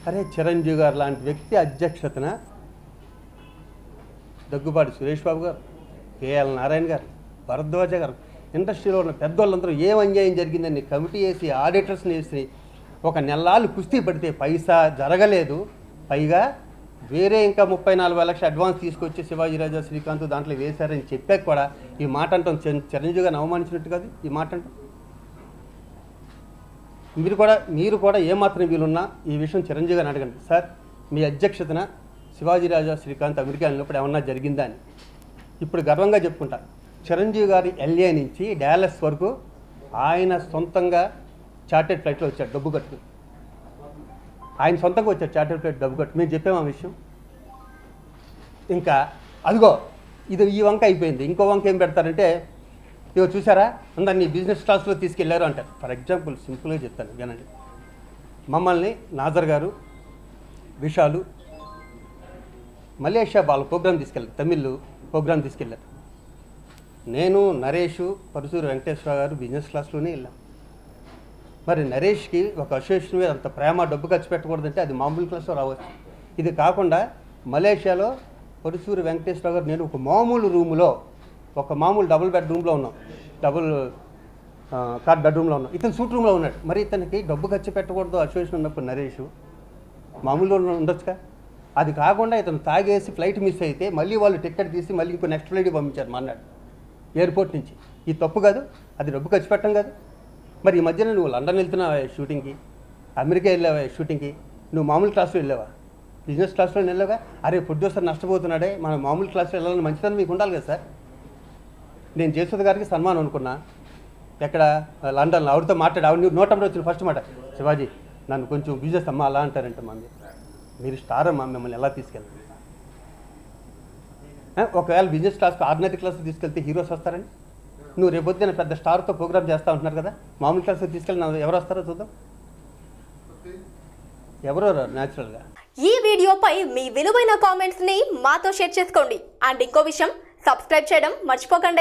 అరే చిరంజీవి గారు లాంటి వ్యక్తి అధ్యక్షతన దగ్గుబాటి సురేష్ బాబు గారు కేఎల్ నారాయణ గారు భరద్వాజ గారు ఇండస్ట్రీలో ఉన్న పెద్దోళ్ళందరూ ఏం అన్యాయం జరిగిందని కమిటీ వేసి ఆడిటర్స్ని వేసి ఒక నెలలు కుస్తీ పడితే పైసా జరగలేదు పైగా వేరే ఇంకా ముప్పై నలభై లక్షల అడ్వాన్స్ తీసుకొచ్చి శివాజీ రాజా శ్రీకాంత్ దాంట్లో వేశారని చెప్పాక కూడా ఈ మాట అంటాం చిరం- చిరంజీవి గారిని అవమానించినట్టు కాదు ఈ మాట అంటాం మీరు కూడా మీరు కూడా ఏమాత్రం వీలున్నా ఈ విషయం చిరంజీవి గారిని అడగండి సార్ మీ అధ్యక్షతన శివాజీ రాజా శ్రీకాంత్ అమెరికా వెళ్ళినప్పుడు ఏమన్నా జరిగిందా అని ఇప్పుడు గర్వంగా చెప్పుకుంటా చిరంజీవి గారి ఎల్ఏ నుంచి డాలస్ వరకు ఆయన సొంతంగా చార్టెడ్ ఫ్లైట్లో వచ్చాడు డబ్బు కట్టు ఆయన సొంతంగా వచ్చాడు చార్టెడ్ ఫ్లైట్ డబ్బు కట్టు మేము చెప్పాము ఆ విషయం ఇంకా అదిగో ఇది ఈ వంక అయిపోయింది ఇంకో వంక ఏం పెడతారంటే ఇదిగో చూసారా అందరినీ బిజినెస్ క్లాస్లో తీసుకెళ్లారు అంటారు ఫర్ ఎగ్జాంపుల్ సింపుల్గా చెప్తాను వినండి మమ్మల్ని నాజర్ గారు విశాలు మలేషియా వాళ్ళ ప్రోగ్రామ్ తీసుకెళ్ళారు తమిళ్ ప్రోగ్రామ్ తీసుకెళ్ళారు నేను నరేష్ పరుసూరు వెంకటేశ్వర గారు బిజినెస్ క్లాస్లోనే వెళ్ళాం మరి నరేష్కి ఒక అసోసియేషన్ మీద అంత ప్రేమ డబ్బు ఖర్చు పెట్టకూడదంటే అది మామూలు క్లాస్లో రావచ్చు ఇది కాకుండా మలేషియాలో పరుసూరు వెంకటేశ్వర గారు నేను ఒక మామూలు రూములో ఒక మామూలు డబుల్ బెడ్ రూమ్లో ఉన్నాం డబుల్ కార్డ్ బెడ్రూమ్లో ఉన్నాం ఇతను సూట్ రూమ్లో ఉన్నాడు మరి ఇతనికి డబ్బు ఖర్చు పెట్టకూడదు అసోసియేషన్ ఉన్నప్పుడు నరేష్ మామూలుగా ఉండొచ్చుగా అది కాకుండా ఇతను తాగేసి ఫ్లైట్ మిస్ అయితే మళ్ళీ వాళ్ళు టికెట్ తీసి మళ్ళీ ఇంకో నెక్స్ట్ ఫ్లైట్కి పంపించారు మన్నాడు ఎయిర్పోర్ట్ నుంచి ఈ తప్పు కాదు అది డబ్బు ఖర్చు పెట్టడం కాదు మరి ఈ మధ్యన నువ్వు లండన్ వెళ్తున్నావా షూటింగ్కి అమెరికా వెళ్ళావా షూటింగ్కి నువ్వు మామూలు క్లాస్లో వెళ్ళావా బిజినెస్ క్లాస్లో వెళ్ళావా అరే ప్రొడ్యూసర్ నష్టపోతున్నాడే మనం మామూలు క్లాస్లో వెళ్ళాలని మంచిదని మీకు ఉండాలి కదా సార్ నేను జయసుధ గారికి సన్మానం అనుకున్నా ఎక్కడ లండన్లో ఆవిడతో మాట్లాడి ఆవిడ నోట్ నెంబర్ వచ్చిన ఫస్ట్ మాట శివాజీ నన్ను కొంచెం బిజినెస్ అమ్మా అలా అంటారంట మమ్మీ మీరు స్టార్ అమ్మా మిమ్మల్ని ఎలా తీసుకెళ్ళాలి ఆ, ఒకవేళ బిజినెస్ క్లాస్ ఆర్డినరీ క్లాస్ తీసుకెళ్తే హీరోస్ వస్తారని నువ్వు రేపొద్దున పెద్ద స్టార్తో ప్రోగ్రామ్ చేస్తా ఉంటున్నారు కదా మామూలు క్లాస్ తీసుకెళ్ళి నా- ఎవరు వస్తారో చూద్దాం ఎవరో న్యాచురల్గా ఈ వీడియోపై మీ విలువైన కామెంట్స్ ని మాతో షేర్ చేసుకోండి అండ్ ఇంకో విషయం సబ్స్క్రైబ్ చేయడం మర్చిపోకండి